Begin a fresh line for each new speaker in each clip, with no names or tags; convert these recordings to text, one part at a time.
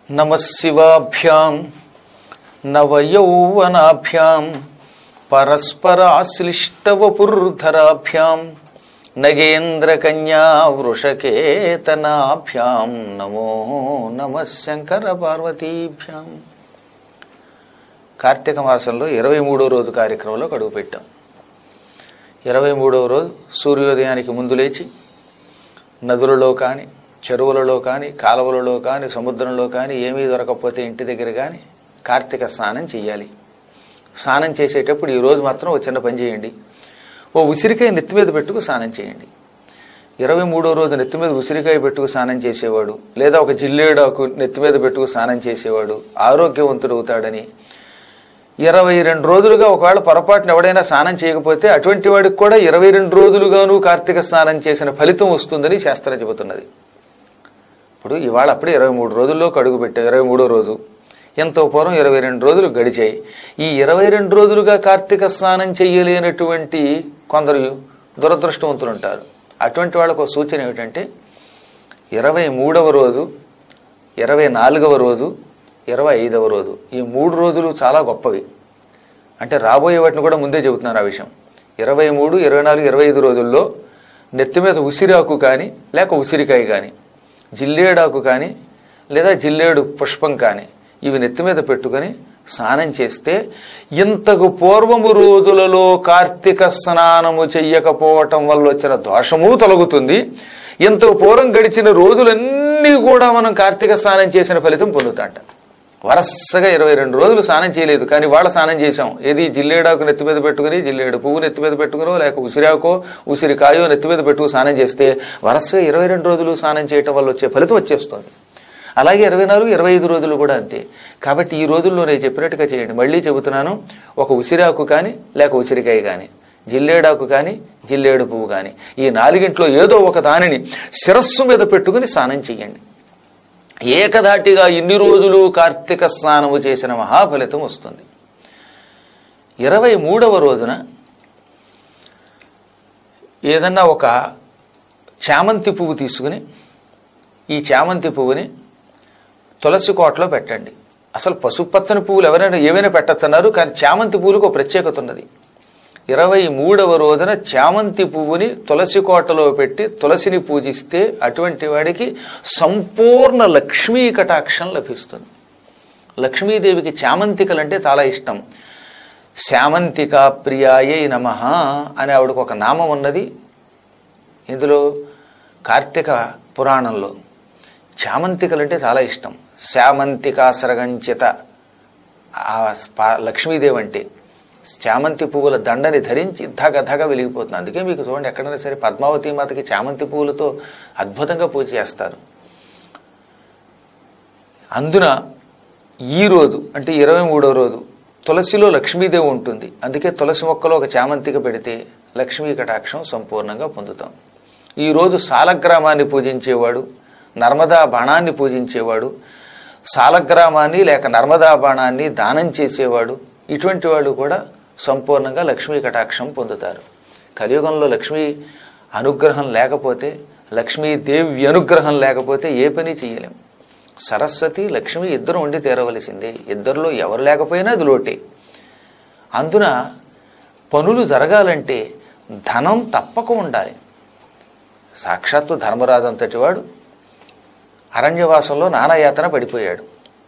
నమశివాభ్యాం నవయౌవనాభ్యాం పరస్పరాశ్లిష్టవపుర్ధరాభ్యాం నగేంద్రకన్యా వృషకేతనాభ్యాం నమో నమ శంకర పార్వతీభ్యాం కార్తీక మాసంలో ఇరవై మూడో రోజు కార్యక్రమంలో అడుగు పెట్టాం ఇరవై మూడవ రోజు సూర్యోదయానికి ముందు లేచి నదులలో కానీ చెరువులలో కానీ కాలువలలో కానీ సముద్రంలో కానీ ఏమీ దొరకకపోతే ఇంటి దగ్గర కానీ కార్తీక స్నానం చేయాలి స్నానం చేసేటప్పుడు ఈ రోజు మాత్రం ఒక చిన్న పని చేయండి ఓ ఉసిరికాయ నెత్తి మీద పెట్టుకు స్నానం చేయండి ఇరవై మూడో రోజు నెత్తి మీద ఉసిరికాయ పెట్టుకు స్నానం చేసేవాడు లేదా ఒక జిల్లేడాకు నెత్తి మీద పెట్టుకు స్నానం చేసేవాడు ఆరోగ్యవంతుడు అవుతాడని ఇరవై రెండు రోజులుగా ఒకవేళ పొరపాటున ఎవడైనా స్నానం చేయకపోతే అటువంటి వాడికి కూడా ఇరవై రెండు రోజులుగాను కార్తీక స్నానం చేసిన ఫలితం వస్తుందని శాస్త్రం చెబుతున్నది ఇప్పుడు ఇవాళ అప్పుడే ఇరవై మూడు రోజుల్లో కడుగు పెట్టాం ఇరవై మూడో రోజు ఎంతో పూర్వం ఇరవై రెండు రోజులు గడిచాయి ఈ ఇరవై రెండు రోజులుగా కార్తీక స్నానం చెయ్యలేనటువంటి కొందరు దురదృష్టవంతులు ఉంటారు అటువంటి వాళ్ళకు ఒక సూచన ఏమిటంటే ఇరవై మూడవ రోజు ఇరవై నాలుగవ రోజు ఇరవై ఐదవ రోజు ఈ మూడు రోజులు చాలా గొప్పవి అంటే రాబోయే వాటిని కూడా ముందే చెబుతున్నారు ఆ విషయం ఇరవై మూడు ఇరవై నాలుగు ఇరవై ఐదు రోజుల్లో నెత్తి మీద ఉసిరాకు కానీ లేక ఉసిరికాయ కానీ జిల్లేడాకు కానీ లేదా జిల్లేడు పుష్పం కానీ ఇవి నెత్తి మీద పెట్టుకొని స్నానం చేస్తే ఇంతకు పూర్వము రోజులలో కార్తీక స్నానము చెయ్యకపోవటం వల్ల వచ్చిన దోషము తొలగుతుంది ఇంతకు పూర్వం గడిచిన రోజులన్నీ కూడా మనం కార్తీక స్నానం చేసిన ఫలితం పొందుతాంట వరసగా ఇరవై రెండు రోజులు స్నానం చేయలేదు కానీ వాళ్ళ స్నానం చేశాం ఏది జిల్లేడాకు నెత్తి మీద పెట్టుకుని జిల్లేడు పువ్వు నెత్తి మీద పెట్టుకునో లేక ఉసిరాకో ఉసిరికాయో నెత్తి మీద పెట్టుకు స్నానం చేస్తే వరసగా ఇరవై రెండు రోజులు స్నానం చేయటం వల్ల వచ్చే ఫలితం వచ్చేస్తుంది అలాగే ఇరవై నాలుగు ఇరవై ఐదు రోజులు కూడా అంతే కాబట్టి ఈ రోజుల్లో నేను చెప్పినట్టుగా చేయండి మళ్ళీ చెబుతున్నాను ఒక ఉసిరాకు కానీ లేక ఉసిరికాయ కానీ జిల్లేడాకు కానీ జిల్లేడు పువ్వు కానీ ఈ నాలుగింట్లో ఏదో ఒక దానిని శిరస్సు మీద పెట్టుకుని స్నానం చెయ్యండి ఏకధాటిగా ఇన్ని రోజులు కార్తీక స్నానము చేసిన మహాఫలితం వస్తుంది ఇరవై మూడవ రోజున ఏదన్నా ఒక చామంతి పువ్వు తీసుకుని ఈ చామంతి పువ్వుని తులసి కోటలో పెట్టండి అసలు పసుపచ్చని పువ్వులు ఎవరైనా ఏవైనా పెట్టచ్చన్నారు కానీ చామంతి పువ్వులకు ఒక ప్రత్యేకత ఉన్నది ఇరవై మూడవ రోజున చామంతి పువ్వుని తులసి కోటలో పెట్టి తులసిని పూజిస్తే అటువంటి వాడికి సంపూర్ణ లక్ష్మీ కటాక్షం లభిస్తుంది లక్ష్మీదేవికి చామంతికలంటే చాలా ఇష్టం శామంతిక ప్రియాయై నమ అని ఆవిడకు ఒక నామం ఉన్నది ఇందులో కార్తీక పురాణంలో చామంతికలంటే చాలా ఇష్టం శామంతికాసరగంచిత ఆ స్పా- లక్ష్మీదేవి అంటే చామంతి పువ్వుల దండని ధరించి ధగ ధగ వెలిగిపోతుంది అందుకే మీకు చూడండి ఎక్కడైనా సరే పద్మావతి మాతకి చామంతి పువ్వులతో అద్భుతంగా పూజ చేస్తారు అందున ఈ రోజు అంటే ఇరవై మూడో రోజు తులసిలో లక్ష్మీదేవి ఉంటుంది అందుకే తులసి మొక్కలో ఒక చామంతిక పెడితే లక్ష్మీ కటాక్షం సంపూర్ణంగా పొందుతాం ఈ రోజు సాలగ్రామాన్ని పూజించేవాడు నర్మదా బాణాన్ని పూజించేవాడు సాలగ్రామాన్ని లేక నర్మదా బాణాన్ని దానం చేసేవాడు ఇటువంటి వాళ్ళు కూడా సంపూర్ణంగా లక్ష్మీ కటాక్షం పొందుతారు కలియుగంలో లక్ష్మీ అనుగ్రహం లేకపోతే లక్ష్మీదేవి అనుగ్రహం లేకపోతే ఏ పని చేయలేం సరస్వతి లక్ష్మి ఇద్దరు ఉండి తీరవలసిందే ఇద్దరిలో ఎవరు లేకపోయినా అది లోటే అందున పనులు జరగాలంటే ధనం తప్పక ఉండాలి సాక్షాత్తు ధర్మరాజు అంతటి వాడు అరణ్యవాసంలో నానాయాతన పడిపోయాడు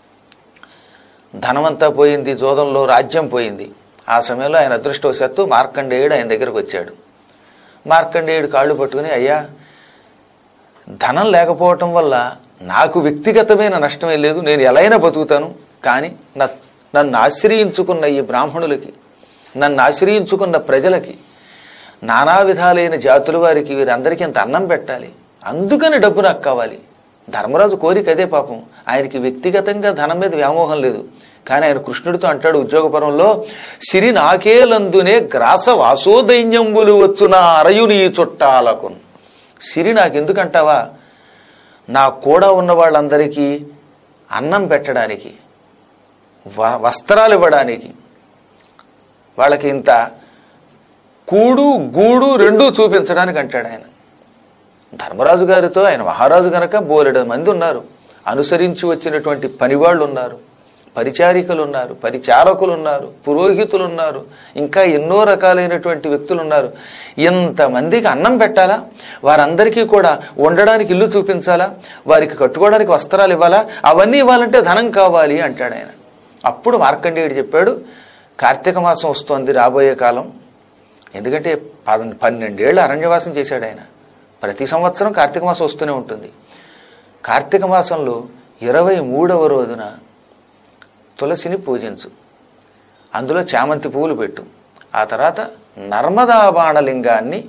ధనమంతా పోయింది జోదంలో రాజ్యం పోయింది ఆ సమయంలో ఆయన అదృష్టవశాత్తు మార్కండేయుడు ఆయన దగ్గరకు వచ్చాడు మార్కండేయుడు కాళ్ళు పట్టుకుని అయ్యా ధనం లేకపోవటం వల్ల నాకు వ్యక్తిగతమైన నష్టమే లేదు నేను ఎలా అయినా బతుకుతాను కానీ నా నన్ను ఆశ్రయించుకున్న ఈ బ్రాహ్మణులకి నన్ను ఆశ్రయించుకున్న ప్రజలకి నానా విధాలైన జాతుల వారికి వీరందరికీ ఇంత అన్నం పెట్టాలి అందుకని డబ్బు నాకు కావాలి ధర్మరాజు కోరిక అదే పాపం ఆయనకి వ్యక్తిగతంగా ధనం మీద వ్యామోహం లేదు కానీ ఆయన కృష్ణుడితో అంటాడు ఉద్యోగపరంలో సిరి నాకేలందునే గ్రాస వాసోదైన్యంబులు వచ్చున అరయుని చుట్టాలకు సిరి నాకెందుకంటావా నా కూడా ఉన్న వాళ్ళందరికీ అన్నం పెట్టడానికి వ- వస్త్రాలు ఇవ్వడానికి వాళ్ళకి ఇంత కూడు గూడు రెండూ చూపించడానికి అంటాడు ఆయన ధర్మరాజు గారితో ఆయన మహారాజు గనక బోలెడు మంది ఉన్నారు అనుసరించి వచ్చినటువంటి పనివాళ్ళు ఉన్నారు పరిచారికలు ఉన్నారు పరిచారకులు ఉన్నారు పురోహితులు ఉన్నారు ఇంకా ఎన్నో రకాలైనటువంటి వ్యక్తులు ఉన్నారు ఇంతమందికి అన్నం పెట్టాలా వారందరికీ కూడా ఉండడానికి ఇల్లు చూపించాలా వారికి కట్టుకోవడానికి వస్త్రాలు ఇవ్వాలా అవన్నీ ఇవ్వాలంటే ధనం కావాలి అంటాడు ఆయన అప్పుడు మార్కండేయుడు చెప్పాడు కార్తీక మాసం వస్తోంది రాబోయే కాలం ఎందుకంటే పద పన్నెండేళ్ళు అరణ్యవాసం చేశాడు ఆయన ప్రతి సంవత్సరం కార్తీక మాసం వస్తూనే ఉంటుంది కార్తీక మాసంలో ఇరవై మూడవ రోజున తులసిని పూజించు అందులో చామంతి పువ్వులు పెట్టు ఆ తర్వాత నర్మదా బాణలింగాన్ని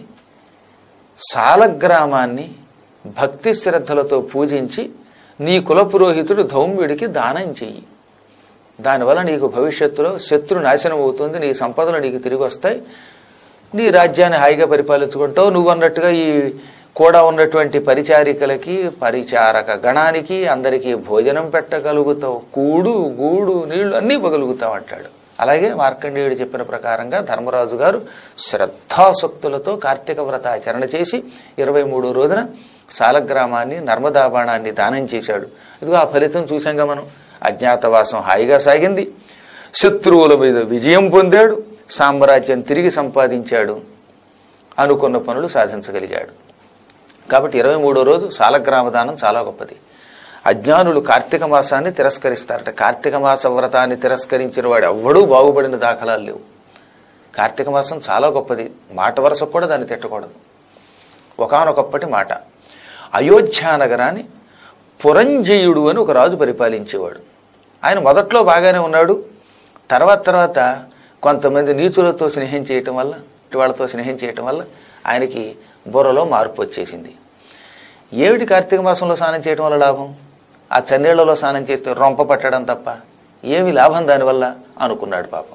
సాలగ్రామాన్ని భక్తి శ్రద్ధలతో పూజించి నీ కుల పురోహితుడు ధౌమ్యుడికి దానం చెయ్యి దానివల్ల నీకు భవిష్యత్తులో శత్రు నాశనం అవుతుంది నీ సంపదలు నీకు తిరిగి వస్తాయి నీ రాజ్యాన్ని హాయిగా పరిపాలించుకుంటావు నువ్వు అన్నట్టుగా ఈ కూడా ఉన్నటువంటి పరిచారికలకి పరిచారక గణానికి అందరికీ భోజనం పెట్టగలుగుతావు కూడు గూడు నీళ్లు అన్నీ ఇవ్వగలుగుతావు అంటాడు అలాగే మార్కండేయుడు చెప్పిన ప్రకారంగా ధర్మరాజు గారు శ్రద్ధాసక్తులతో కార్తీక వ్రతాచరణ చేసి ఇరవై మూడో రోజున సాలగ్రామాన్ని నర్మదా బాణాన్ని దానం చేశాడు ఇదిగో ఆ ఫలితం చూశాంగా మనం అజ్ఞాతవాసం హాయిగా సాగింది శత్రువుల మీద విజయం పొందాడు సామ్రాజ్యం తిరిగి సంపాదించాడు అనుకున్న పనులు సాధించగలిగాడు కాబట్టి ఇరవై మూడో రోజు సాలగ్రామ దానం చాలా గొప్పది అజ్ఞానులు కార్తీక మాసాన్ని తిరస్కరిస్తారట కార్తీక మాస వ్రతాన్ని తిరస్కరించిన వాడు ఎవ్వడూ బాగుపడిన దాఖలాలు లేవు కార్తీక మాసం చాలా గొప్పది మాట వరుసకు కూడా దాన్ని తిట్టకూడదు ఒకనొకప్పటి మాట అయోధ్య నగరాన్ని పురంజయుడు అని ఒక రాజు పరిపాలించేవాడు ఆయన మొదట్లో బాగానే ఉన్నాడు తర్వాత తర్వాత కొంతమంది నీచులతో స్నేహం చేయటం వల్ల వాళ్ళతో స్నేహం చేయటం వల్ల ఆయనకి బుర్రలో మార్పు వచ్చేసింది ఏమిటి కార్తీక మాసంలో స్నానం చేయటం వల్ల లాభం ఆ చన్నీళ్లలో స్నానం చేస్తే రొంప పట్టడం తప్ప ఏమి లాభం దానివల్ల అనుకున్నాడు పాపం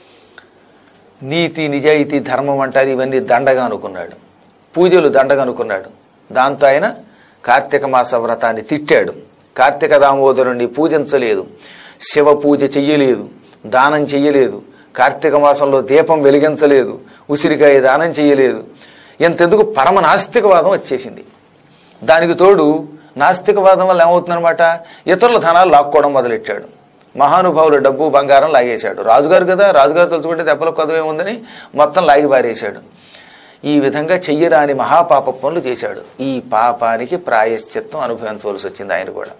నీతి నిజాయితీ ధర్మం అంటారు ఇవన్నీ దండగా అనుకున్నాడు పూజలు దండగా అనుకున్నాడు దాంతో ఆయన కార్తీక మాస వ్రతాన్ని తిట్టాడు కార్తీక దామోదరుణ్ణి పూజించలేదు శివ పూజ చెయ్యలేదు దానం చెయ్యలేదు కార్తీక మాసంలో దీపం వెలిగించలేదు ఉసిరికాయ దానం చెయ్యలేదు ఎంతెందుకు పరమ నాస్తికవాదం వచ్చేసింది దానికి తోడు నాస్తికవాదం వల్ల ఏమవుతుందన్నమాట ఇతరుల ధనాలు లాక్కోవడం మొదలెట్టాడు మహానుభావులు డబ్బు బంగారం లాగేశాడు రాజుగారు కదా రాజుగారు తలుచుకుంటే దెబ్బల కొదవేముందని మొత్తం లాగి బారేశాడు ఈ విధంగా చెయ్యరాని మహాపాప పనులు చేశాడు ఈ పాపానికి ప్రాయశ్చిత్తం అనుభవించవలసి వచ్చింది ఆయన కూడా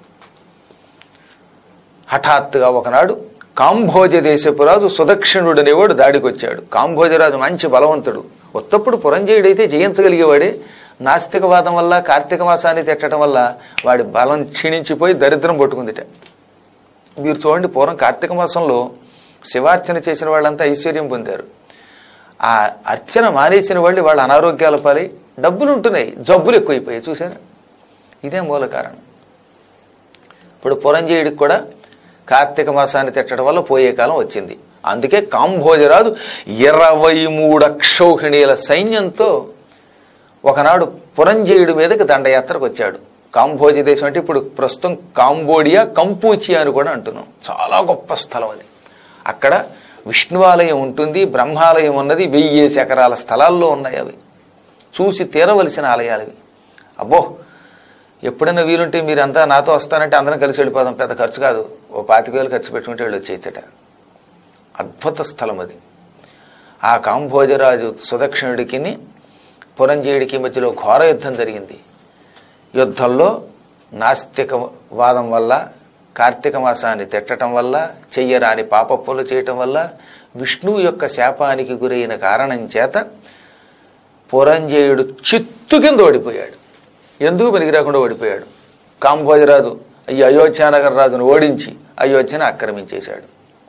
హఠాత్తుగా ఒకనాడు కాంభోజ దేశపు రాజు సుదక్షిణుడు అనేవాడు దాడికి వచ్చాడు కాంభోజరాజు మంచి బలవంతుడు ఉత్తప్పుడు పురంజయుడైతే జయించగలిగేవాడే నాస్తికవాదం వల్ల కార్తీక మాసాన్ని తిట్టడం వల్ల వాడి బలం క్షీణించిపోయి దరిద్రం పట్టుకుందిట మీరు చూడండి పూర్వం కార్తీక మాసంలో శివార్చన చేసిన వాళ్ళంతా ఐశ్వర్యం పొందారు ఆ అర్చన మానేసిన వాళ్ళు వాళ్ళ అనారోగ్యాల పాలై డబ్బులు ఉంటున్నాయి జబ్బులు ఎక్కువైపోయాయి చూసారా ఇదే మూల కారణం ఇప్పుడు పురంజయుడికి కూడా కార్తీక మాసాన్ని తిట్టడం వల్ల పోయే కాలం వచ్చింది అందుకే కాంభోజరాజు ఇరవై మూడు అక్షౌహిణీల సైన్యంతో ఒకనాడు పురంజయుడి మీదకి దండయాత్రకు వచ్చాడు కాంభోజ దేశం అంటే ఇప్పుడు ప్రస్తుతం కాంబోడియా కంపూచియా అని కూడా అంటున్నాం చాలా గొప్ప స్థలం అది అక్కడ విష్ణువాలయం ఉంటుంది బ్రహ్మాలయం ఉన్నది వెయ్యేసి ఎకరాల స్థలాల్లో ఉన్నాయి అవి చూసి తీరవలసిన ఆలయాలు అవి అబ్బో ఎప్పుడైనా వీలుంటే మీరంతా నాతో వస్తానంటే అందరం కలిసి వెళ్ళిపోదాం పెద్ద ఖర్చు కాదు ఓ పాతిక వేలు ఖర్చు పెట్టుకుంటే వెళ్ళి వచ్చేయచ్చట అద్భుత స్థలం అది ఆ కాంభోజరాజు సుదక్షిణుడికి పురంజయుడికి మధ్యలో ఘోర యుద్ధం జరిగింది యుద్ధంలో నాస్తిక వాదం వల్ల కార్తీక మాసాన్ని తిట్టడం వల్ల చెయ్యరాని పాపప్పులు చేయటం వల్ల విష్ణువు యొక్క శాపానికి గురైన కారణం చేత పురంజయుడు చిత్తు కింద ఓడిపోయాడు ఎందుకు పనికిరాకుండా ఓడిపోయాడు కాంభోజరాజు ఈ అయోధ్యానగర రాజును ఓడించి అయోధ్యను ఆక్రమించేశాడు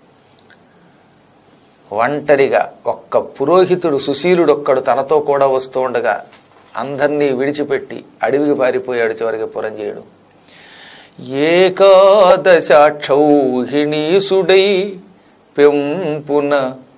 ఒంటరిగా ఒక్క పురోహితుడు సుశీలుడు ఒక్కడు తనతో కూడా వస్తూ ఉండగా అందరినీ విడిచిపెట్టి అడవికి పారిపోయాడు చివరికి పురంజయుడు ఏకాదశాక్షౌహిణీసుడై పెంపున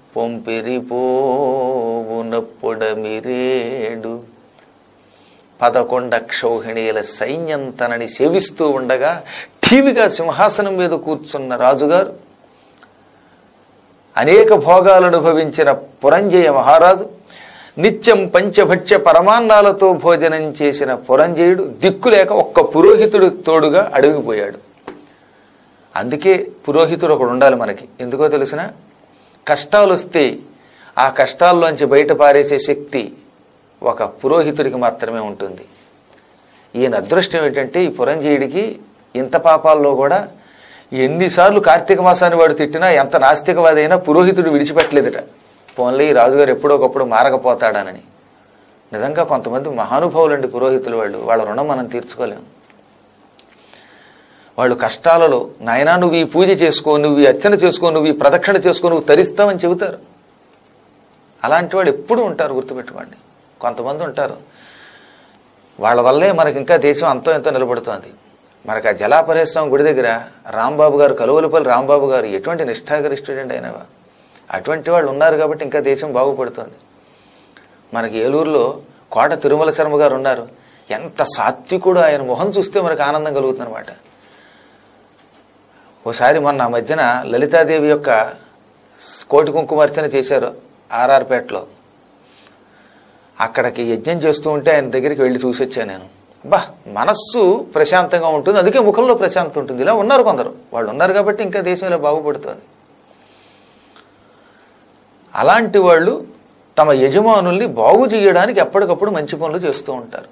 పొంపిరిపోవునప్పుడమిరేడు పదకొండ క్షౌహిణీల సైన్యం తనని సేవిస్తూ ఉండగా ఠీవిగా సింహాసనం మీద కూర్చున్న రాజుగారు అనేక భోగాలు అనుభవించిన పురంజయ మహారాజు నిత్యం పంచభక్ష్య పరమాన్నాలతో భోజనం చేసిన పురంజయుడు దిక్కులేక ఒక్క పురోహితుడు తోడుగా అడవికిపోయాడు అందుకే పురోహితుడు ఒకడు ఉండాలి మనకి ఎందుకో తెలిసిన కష్టాలు వస్తే ఆ కష్టాల్లోంచి బయట పారేసే శక్తి ఒక పురోహితుడికి మాత్రమే ఉంటుంది ఈయన అదృష్టం ఏంటంటే ఈ పురంజయుడికి ఇంత పాపాల్లో కూడా ఎన్నిసార్లు కార్తీక మాసాన్ని వాడు తిట్టినా ఎంత నాస్తికవాదైనా పురోహితుడు విడిచిపెట్టలేదట పోన్లే ఈ రాజుగారు ఎప్పుడో ఒకప్పుడు మారకపోతాడానని నిజంగా కొంతమంది మహానుభావులండి పురోహితులు వాళ్ళు వాళ్ళ రుణం మనం తీర్చుకోలేం వాళ్ళు కష్టాలలో నాయనా నువ్వు ఈ పూజ చేసుకో నువ్వు ఈ అర్చన చేసుకో నువ్వు ఈ ప్రదక్షిణ చేసుకో నువ్వు తరిస్తావని చెబుతారు అలాంటి వాళ్ళు ఎప్పుడూ ఉంటారు గుర్తుపెట్టుకోండి కొంతమంది ఉంటారు వాళ్ళ వల్లే మనకి ఇంకా దేశం అంతో ఎంతో నిలబడుతోంది మనకు ఆ జలాపరేశ్వరం గుడి దగ్గర రాంబాబు గారు కలువలపల్లి రాంబాబు గారు ఎటువంటి నిష్ఠాగరిష్ఠుడండి ఆయన అటువంటి వాళ్ళు ఉన్నారు కాబట్టి ఇంకా దేశం బాగుపడుతోంది మనకి ఏలూరులో కోట తిరుమల శర్మ గారు ఉన్నారు ఎంత సాత్వికుడు ఆయన మొహం చూస్తే మనకు ఆనందం కలుగుతుందన్నమాట ఓసారి మొన్న ఆ మధ్యన లలితాదేవి యొక్క కోటి కుంకుమార్చన చేశారు ఆర్ఆర్పేటలో అక్కడికి యజ్ఞం చేస్తూ ఉంటే ఆయన దగ్గరికి వెళ్ళి చూసి వచ్చాను నేను బా మనస్సు ప్రశాంతంగా ఉంటుంది అందుకే ముఖంలో ప్రశాంతత ఉంటుంది ఇలా ఉన్నారు కొందరు వాళ్ళు ఉన్నారు కాబట్టి ఇంకా దేశం ఇలా బాగుపడుతుంది అలాంటి వాళ్ళు తమ యజమానుల్ని బాగు చేయడానికి ఎప్పటికప్పుడు మంచి పనులు చేస్తూ ఉంటారు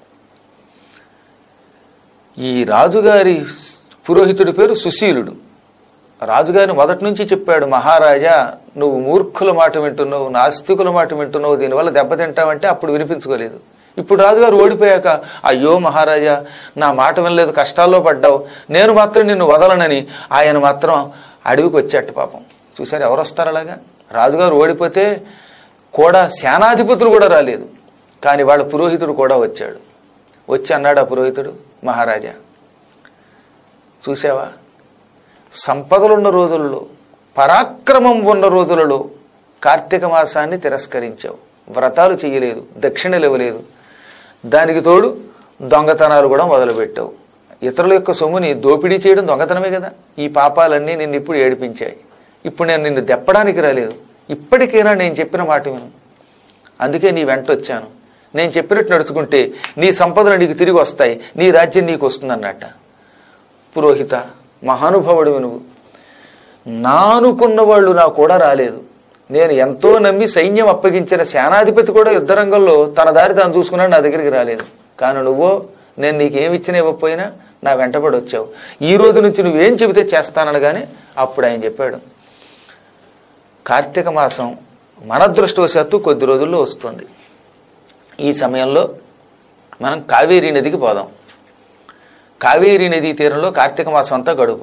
ఈ రాజుగారి పురోహితుడి పేరు సుశీలుడు రాజుగారిని మొదటి నుంచి చెప్పాడు మహారాజా నువ్వు మూర్ఖుల మాట వింటున్నావు నాస్తికుల మాట వింటున్నావు దీనివల్ల దెబ్బతింటావంటే అప్పుడు వినిపించుకోలేదు ఇప్పుడు రాజుగారు ఓడిపోయాక అయ్యో మహారాజా నా మాట వినలేదు కష్టాల్లో పడ్డావు నేను మాత్రం నిన్ను వదలనని ఆయన మాత్రం అడవికి వచ్చేట పాపం చూసారు ఎవరు వస్తారు అలాగా రాజుగారు ఓడిపోతే కూడా సేనాధిపతులు కూడా రాలేదు కానీ వాళ్ళ పురోహితుడు కూడా వచ్చాడు వచ్చి అన్నాడు ఆ పురోహితుడు మహారాజా చూసావా సంపదలున్న రోజులలో పరాక్రమం ఉన్న రోజులలో కార్తీక మాసాన్ని తిరస్కరించావు వ్రతాలు చేయలేదు దక్షిణలు ఇవ్వలేదు దానికి తోడు దొంగతనాలు కూడా మొదలుపెట్టావు ఇతరుల యొక్క సొమ్ముని దోపిడీ చేయడం దొంగతనమే కదా ఈ పాపాలన్నీ నిన్ను ఇప్పుడు ఏడిపించాయి ఇప్పుడు నేను నిన్ను దెప్పడానికి రాలేదు ఇప్పటికైనా నేను చెప్పిన మాట విను అందుకే నీ వెంట వచ్చాను నేను చెప్పినట్టు నడుచుకుంటే నీ సంపదలు నీకు తిరిగి వస్తాయి నీ రాజ్యం నీకు వస్తుందన్నట్ట పురోహిత మహానుభావుడు నువ్వు నానుకున్న వాళ్ళు నా కూడా రాలేదు నేను ఎంతో నమ్మి సైన్యం అప్పగించిన సేనాధిపతి కూడా యుద్ధరంగంలో తన దారి తాను చూసుకున్నాడు నా దగ్గరికి రాలేదు కానీ నువ్వో నేను నీకేమిచ్చినా ఇవ్వకపోయినా నా వెంటబడి వచ్చావు ఈ రోజు నుంచి నువ్వేం చెబితే చేస్తాననగానే అప్పుడు ఆయన చెప్పాడు కార్తీక మాసం మన దృష్టవశాత్తు కొద్ది రోజుల్లో వస్తుంది ఈ సమయంలో మనం కావేరీ నదికి పోదాం కావేరీ నదీ తీరంలో కార్తీక మాసం అంతా గడుపు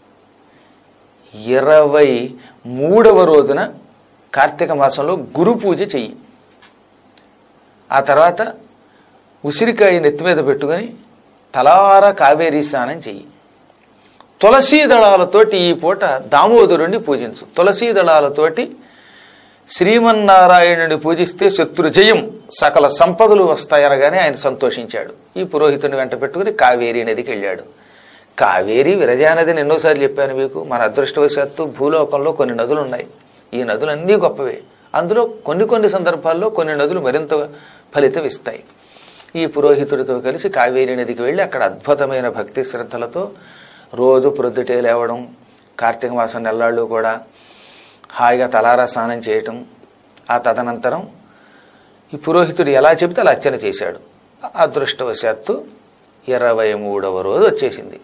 ఇరవై మూడవ రోజున కార్తీక మాసంలో గురు పూజ చెయ్యి ఆ తర్వాత ఉసిరికాయ నెత్తి మీద పెట్టుకొని తలార కావేరీ స్నానం చెయ్యి తులసీ దళాలతోటి ఈ పూట దామోదరుణ్ణి పూజించు తులసీ దళాలతోటి శ్రీమన్నారాయణుని పూజిస్తే శత్రు జయం సకల సంపదలు వస్తాయనగానే ఆయన సంతోషించాడు ఈ పురోహితుని వెంట పెట్టుకుని కావేరీ నదికి వెళ్ళాడు కావేరి విరజానదిని ఎన్నోసార్లు చెప్పాను మీకు మన అదృష్టవశాత్తు భూలోకంలో కొన్ని నదులు ఉన్నాయి ఈ నదులన్నీ గొప్పవే అందులో కొన్ని కొన్ని సందర్భాల్లో కొన్ని నదులు మరింత ఫలితం ఇస్తాయి ఈ పురోహితుడితో కలిసి కావేరీ నదికి వెళ్ళి అక్కడ అద్భుతమైన భక్తి శ్రద్ధలతో రోజు ప్రొద్దుటే లేవడం కార్తీక మాసం నెల్లాళ్ళు కూడా హాయిగా తలారా స్నానం చేయటం ఆ తదనంతరం ఈ పురోహితుడు ఎలా చెబితే అలా అర్చన చేశాడు అదృష్టవశాత్తు ఇరవై మూడవ రోజు వచ్చేసింది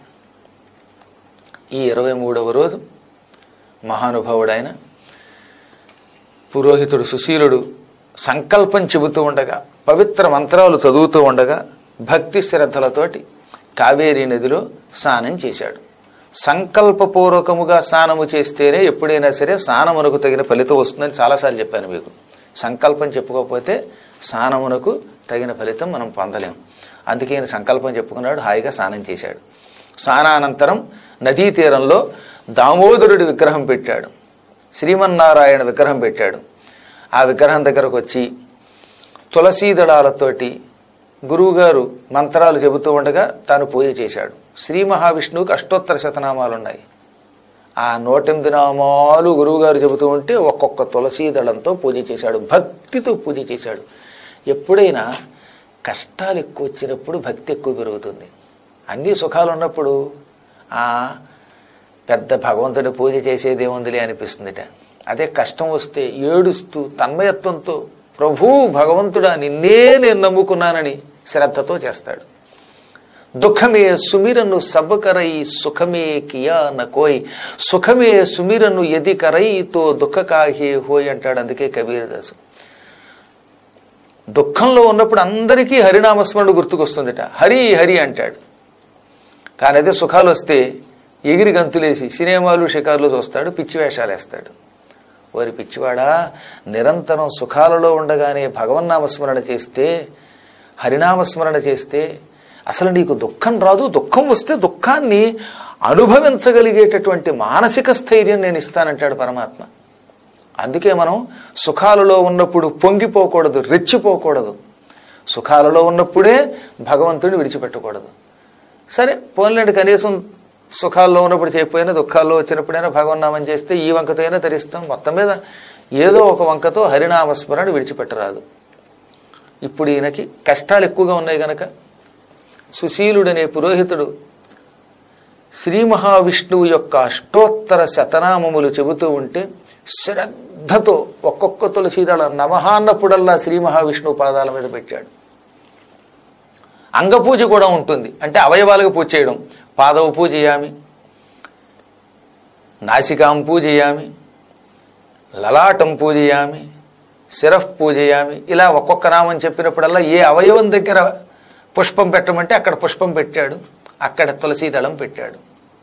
ఈ ఇరవై మూడవ రోజు మహానుభావుడైన పురోహితుడు సుశీలుడు సంకల్పం చెబుతూ ఉండగా పవిత్ర మంత్రాలు చదువుతూ ఉండగా భక్తి శ్రద్ధలతోటి కావేరీ నదిలో స్నానం చేశాడు సంకల్పపూర్వకముగా స్నానము చేస్తేనే ఎప్పుడైనా సరే స్నానమునకు తగిన ఫలితం వస్తుందని చాలాసార్లు చెప్పాను మీకు సంకల్పం చెప్పుకోకపోతే స్నానమునకు తగిన ఫలితం మనం పొందలేం అందుకే ఈయన సంకల్పం చెప్పుకున్నాడు హాయిగా స్నానం చేశాడు స్నానానంతరం నదీ తీరంలో దామోదరుడి విగ్రహం పెట్టాడు శ్రీమన్నారాయణ విగ్రహం పెట్టాడు ఆ విగ్రహం దగ్గరకు వచ్చి తులసీ దళాలతోటి గురువుగారు మంత్రాలు చెబుతూ ఉండగా తాను పూజ చేశాడు శ్రీ మహావిష్ణువుకి అష్టోత్తర శతనామాలు ఉన్నాయి ఆ నూటెనిమిది నామాలు గురువుగారు చెబుతూ ఉంటే ఒక్కొక్క తులసీ దళంతో పూజ చేశాడు భక్తితో పూజ చేశాడు ఎప్పుడైనా కష్టాలు ఎక్కువ వచ్చినప్పుడు భక్తి ఎక్కువ పెరుగుతుంది అన్ని సుఖాలు ఉన్నప్పుడు ఆ పెద్ద భగవంతుడి పూజ చేసేదేముందిలే అనిపిస్తుందిట అదే కష్టం వస్తే ఏడుస్తూ తన్మయత్వంతో ప్రభు భగవంతుడా నిన్నే నేను నమ్ముకున్నానని శ్రద్ధతో చేస్తాడు దుఃఖమే సుమిరను సబ్ కరై సుఖమే కియా నకోయ్ సుఖమే సుమిరను ఎది కరై తో దుఃఖ కాహే హోయ్ అంటాడు అందుకే కబీరదాసు దుఃఖంలో ఉన్నప్పుడు అందరికీ హరినామస్మరణ గుర్తుకొస్తుందిట హరి హరి అంటాడు కానీ అదే సుఖాలు వస్తే ఎగిరి గంతులేసి సినిమాలు షికార్లు చూస్తాడు పిచ్చి వేషాలు వేస్తాడు వారి పిచ్చివాడా నిరంతరం సుఖాలలో ఉండగానే భగవన్నామస్మరణ చేస్తే హరినామస్మరణ చేస్తే అసలు నీకు దుఃఖం రాదు దుఃఖం వస్తే దుఃఖాన్ని అనుభవించగలిగేటటువంటి మానసిక స్థైర్యం నేను ఇస్తానంటాడు పరమాత్మ అందుకే మనం సుఖాలలో ఉన్నప్పుడు పొంగిపోకూడదు రెచ్చిపోకూడదు సుఖాలలో ఉన్నప్పుడే భగవంతుడిని విడిచిపెట్టకూడదు సరే పోన్లేండి కనీసం సుఖాల్లో ఉన్నప్పుడు చేయకపోయినా దుఃఖాల్లో వచ్చినప్పుడైనా భగవన్నామం చేస్తే ఈ వంకతో అయినా తరిస్తాం మొత్తం మీద ఏదో ఒక వంకతో హరినామస్మరణ విడిచిపెట్టరాదు ఇప్పుడు ఈయనకి కష్టాలు ఎక్కువగా ఉన్నాయి గనక సుశీలుడనే పురోహితుడు శ్రీ మహావిష్ణువు యొక్క అష్టోత్తర శతనామములు చెబుతూ ఉంటే శ్రద్ధతో ఒక్కొక్క తులసీదళ నవహాన్నప్పుడల్లా శ్రీ మహావిష్ణువు పాదాల మీద పెట్టాడు అంగపూజ కూడా ఉంటుంది అంటే అవయవాలకు పూజ చేయడం పాదవ పూజయామి నాసికాం పూజయామి లలాటం పూజయామి శిరఫ్ పూజయామి ఇలా ఒక్కొక్క నామం చెప్పినప్పుడల్లా ఏ అవయవం దగ్గర పుష్పం పెట్టమంటే అక్కడ పుష్పం పెట్టాడు అక్కడ తులసీ దళం పెట్టాడు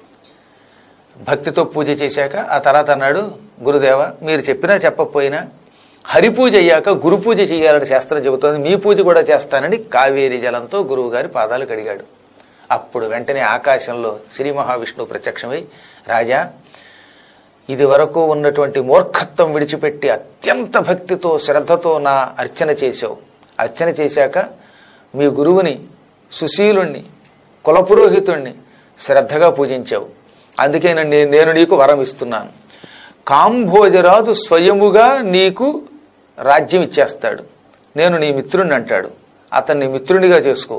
భక్తితో పూజ చేశాక ఆ తర్వాత అన్నాడు గురుదేవ మీరు చెప్పినా చెప్పకపోయినా హరి పూజ అయ్యాక గురు పూజ చేయాలని శాస్త్రం చెబుతోంది మీ పూజ కూడా చేస్తానని కావేరి జలంతో గురువు గారి పాదాలు కడిగాడు అప్పుడు వెంటనే ఆకాశంలో శ్రీ మహావిష్ణువు ప్రత్యక్షమై రాజా ఇది వరకు ఉన్నటువంటి మూర్ఖత్వం విడిచిపెట్టి అత్యంత భక్తితో శ్రద్ధతో నా అర్చన చేశావు అర్చన చేశాక మీ గురువుని సుశీలుణ్ణి కులపురోహితుణ్ణి శ్రద్ధగా పూజించావు అందుకే నన్ను నేను నీకు వరం ఇస్తున్నాను కాంభోజరాజు స్వయముగా నీకు రాజ్యం ఇచ్చేస్తాడు నేను నీ మిత్రుణ్ణి అంటాడు అతన్ని మిత్రునిగా చేసుకో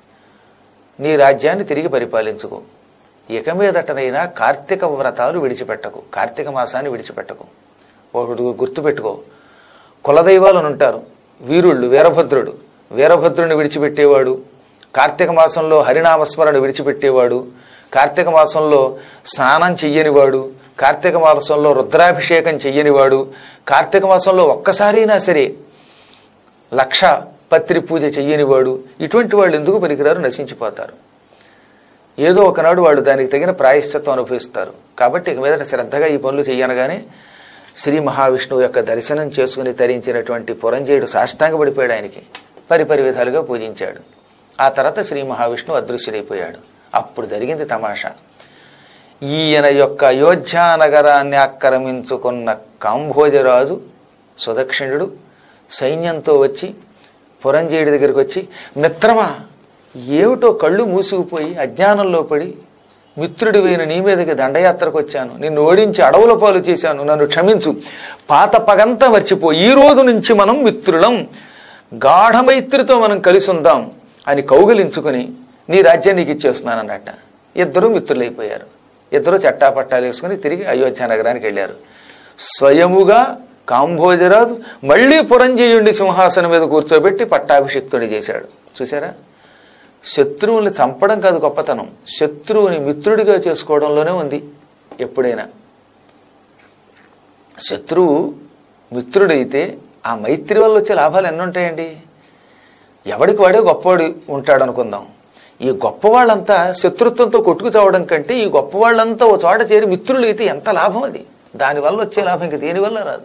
నీ రాజ్యాన్ని తిరిగి పరిపాలించుకో ఇక మీదటనైనా కార్తీక వ్రతాలు విడిచిపెట్టకు కార్తీక మాసాన్ని విడిచిపెట్టకు ఒకడు గుర్తుపెట్టుకో కులదైవాలను ఉంటారు వీరుళ్ళు వీరభద్రుడు వీరభద్రుని విడిచిపెట్టేవాడు కార్తీక మాసంలో హరినామస్మరణ విడిచిపెట్టేవాడు కార్తీక మాసంలో స్నానం చెయ్యనివాడు కార్తీక మాసంలో రుద్రాభిషేకం చెయ్యనివాడు కార్తీక మాసంలో ఒక్కసారైనా సరే లక్ష పత్రి పూజ చెయ్యనివాడు ఇటువంటి వాళ్ళు ఎందుకు పనికిరారు నశించిపోతారు ఏదో ఒకనాడు వాళ్ళు దానికి తగిన ప్రాయశ్చిత్వం అనుభవిస్తారు కాబట్టి ఇక మీదట శ్రద్ధగా ఈ పనులు చెయ్యనగానే శ్రీ మహావిష్ణువు యొక్క దర్శనం చేసుకుని తరించినటువంటి పురంజేయుడు సాష్టాంగ పడిపోయాడు ఆయనకి పరిపరి విధాలుగా పూజించాడు ఆ తర్వాత శ్రీ మహావిష్ణువు అదృశ్యుడైపోయాడు అప్పుడు జరిగింది తమాషా ఈయన యొక్క అయోధ్యా నగరాన్ని ఆక్రమించుకున్న కాంభోజరాజు సుదక్షిణుడు సైన్యంతో వచ్చి పురంజేయుడి దగ్గరికి వచ్చి మిత్రమా ఏమిటో కళ్ళు మూసుకుపోయి అజ్ఞానంలో పడి మిత్రుడివైన నీ మీదకి దండయాత్రకు వచ్చాను నిన్ను ఓడించి అడవుల పాలు చేశాను నన్ను క్షమించు పాత పగంతా మర్చిపో ఈ రోజు నుంచి మనం మిత్రులం గాఢమైత్రితో మనం కలిసి ఉందాం అని కౌగిలించుకుని నీ రాజ్యం నీకు ఇచ్చేస్తున్నాను అన్నట్ట ఇద్దరు మిత్రులైపోయారు ఇద్దరు చట్టాపట్టాలు వేసుకుని తిరిగి అయోధ్య నగరానికి వెళ్ళారు స్వయముగా కాంభోజరాజు మళ్ళీ పురంజయుడిని సింహాసనం మీద కూర్చోబెట్టి పట్టాభిషిక్తుడి చేశాడు చూసారా శత్రువుని చంపడం కాదు గొప్పతనం శత్రువుని మిత్రుడిగా చేసుకోవడంలోనే ఉంది ఎప్పుడైనా శత్రువు మిత్రుడైతే ఆ మైత్రి వల్ల వచ్చే లాభాలు ఎన్ని ఉంటాయండి ఎవడికి వాడే గొప్పవాడు ఉంటాడు అనుకుందాం ఈ గొప్పవాళ్ళంతా శత్రుత్వంతో కొట్టుకు చావడం కంటే ఈ గొప్పవాళ్ళంతా ఓ చోట చేరి మిత్రులు అయితే ఎంత లాభం అది దానివల్ల వచ్చే లాభం ఇంక దేనివల్ల రాదు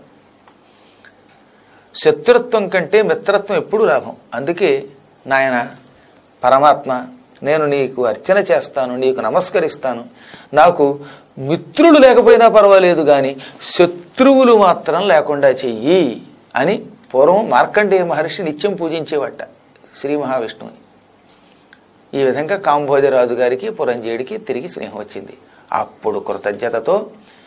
శత్రుత్వం కంటే మిత్రత్వం ఎప్పుడు లాభం అందుకే నాయన పరమాత్మ నేను నీకు అర్చన చేస్తాను నీకు నమస్కరిస్తాను నాకు మిత్రులు లేకపోయినా పర్వాలేదు కానీ శత్రువులు మాత్రం లేకుండా చెయ్యి అని పూర్వం మార్కండేయ మహర్షి నిత్యం పూజించేవట శ్రీ మహావిష్ణువుని ఈ విధంగా కాంభోజరాజు గారికి పురంజేయుడికి తిరిగి స్నేహం వచ్చింది అప్పుడు కృతజ్ఞతతో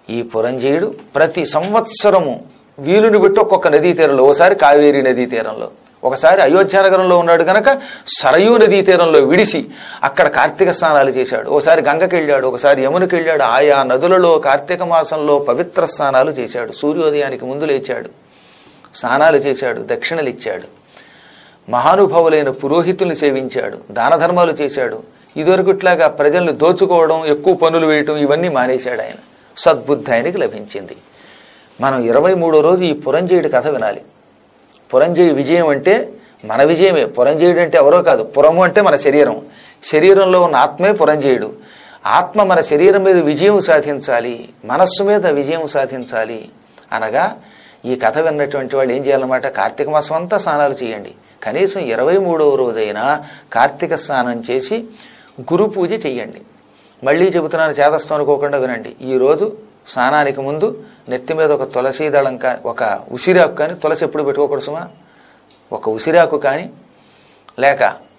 ఈ పురంజీయుడు ప్రతి సంవత్సరము వీలుని బట్టి ఒక్కొక్క నదీ తీరంలో ఒకసారి కావేరీ నదీ తీరంలో ఒకసారి అయోధ్యానగరంలో ఉన్నాడు గనక సరయూ నదీ తీరంలో విడిసి అక్కడ కార్తీక స్నానాలు చేశాడు ఒకసారి గంగకి వెళ్ళాడు ఒకసారి యమునకి వెళ్ళాడు ఆయా నదులలో కార్తీక మాసంలో పవిత్ర స్నానాలు చేశాడు సూర్యోదయానికి ముందు లేచాడు స్నానాలు చేశాడు దక్షిణలు ఇచ్చాడు మహానుభావులైన పురోహితుల్ని సేవించాడు దాన ధర్మాలు చేశాడు ఇదివరకుట్లాగా ప్రజల్ని దోచుకోవడం ఎక్కువ పనులు వేయటం ఇవన్నీ మానేశాడు ఆయన సద్బుద్ధి ఆయనకి లభించింది మనం ఇరవై మూడో రోజు ఈ పురంజయుడి కథ వినాలి పురంజయ విజయం అంటే మన విజయమే పురంజయుడు అంటే ఎవరో కాదు పురము అంటే మన శరీరం శరీరంలో ఉన్న ఆత్మే పురంజయుడు ఆత్మ మన శరీరం మీద విజయం సాధించాలి మనస్సు మీద విజయం సాధించాలి అనగా ఈ కథ విన్నటువంటి వాళ్ళు ఏం చేయాలన్నమాట కార్తీక మాసం అంతా స్నానాలు చేయండి కనీసం ఇరవై మూడవ రోజైనా కార్తీక స్నానం చేసి గురు పూజ చెయ్యండి మళ్ళీ చెబుతున్నాను చేదస్తాం అనుకోకుండా వినండి ఈ రోజు స్నానానికి ముందు నెత్తి మీద ఒక తులసి దళం కానీ ఒక ఉసిరాకు కానీ తులసి ఎప్పుడు పెట్టుకోకూడదు సుమా ఒక ఉసిరాకు కానీ లేక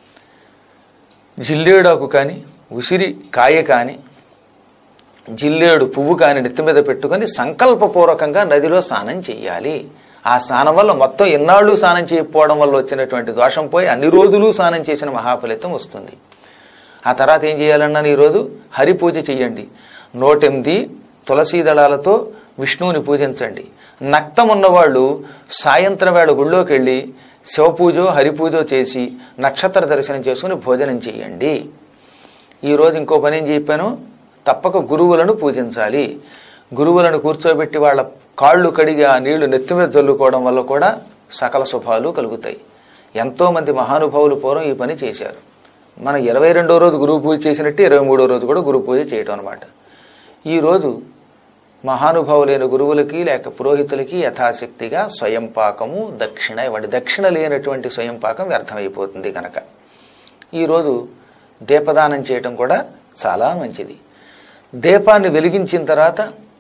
జిల్లేడాకు కానీ ఉసిరి కాయ కానీ జిల్లేడు పువ్వు కాని నెత్తి మీద పెట్టుకొని సంకల్పపూర్వకంగా నదిలో స్నానం చెయ్యాలి ఆ స్నానం వల్ల మొత్తం ఎన్నాళ్ళు స్నానం చేయకపోవడం వల్ల వచ్చినటువంటి దోషం పోయి అన్ని రోజులు స్నానం చేసిన మహాఫలితం వస్తుంది ఆ తర్వాత ఏం చేయాలన్నాను ఈరోజు హరి పూజ చెయ్యండి నూటెనిమిది తులసీ దళాలతో విష్ణువుని పూజించండి నక్తం ఉన్నవాళ్ళు సాయంత్రం వేళ గుళ్ళోకి వెళ్ళి శివపూజో హరిపూజో చేసి నక్షత్ర దర్శనం చేసుకుని భోజనం చేయండి ఈరోజు ఇంకో పని ఏం చెప్పాను తప్పక గురువులను పూజించాలి గురువులను కూర్చోబెట్టి వాళ్ళ కాళ్ళు కడిగి ఆ నీళ్లు నెత్తి మీద చల్లుకోవడం వల్ల కూడా సకల శుభాలు కలుగుతాయి ఎంతో మంది మహానుభావులు పూర్వం ఈ పని చేశారు మనం ఇరవై రెండో రోజు గురువు పూజ చేసినట్టు ఇరవై మూడో రోజు కూడా గురు పూజ చేయటం అనమాట ఈరోజు మహానుభావులైన గురువులకి లేక పురోహితులకి యథాశక్తిగా స్వయం పాకము దక్షిణ ఇవ్వండి దక్షిణ లేనటువంటి స్వయం పాకం వ్యర్థమైపోతుంది కనుక ఈరోజు దీపదానం చేయటం కూడా చాలా మంచిది దీపాన్ని వెలిగించిన తర్వాత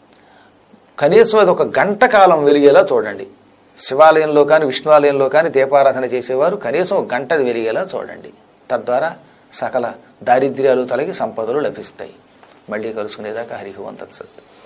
కనీసం అది ఒక గంట కాలం వెలిగేలా చూడండి శివాలయంలో కానీ విష్ణువాలయంలో కానీ దీపారాధన చేసేవారు కనీసం ఒక గంట వెలిగేలా చూడండి తద్వారా సకల దారిద్ర్యాలు తొలగి సంపదలు లభిస్తాయి మళ్ళీ కలుసుకునేదాకా హరిహు అంతత్సత్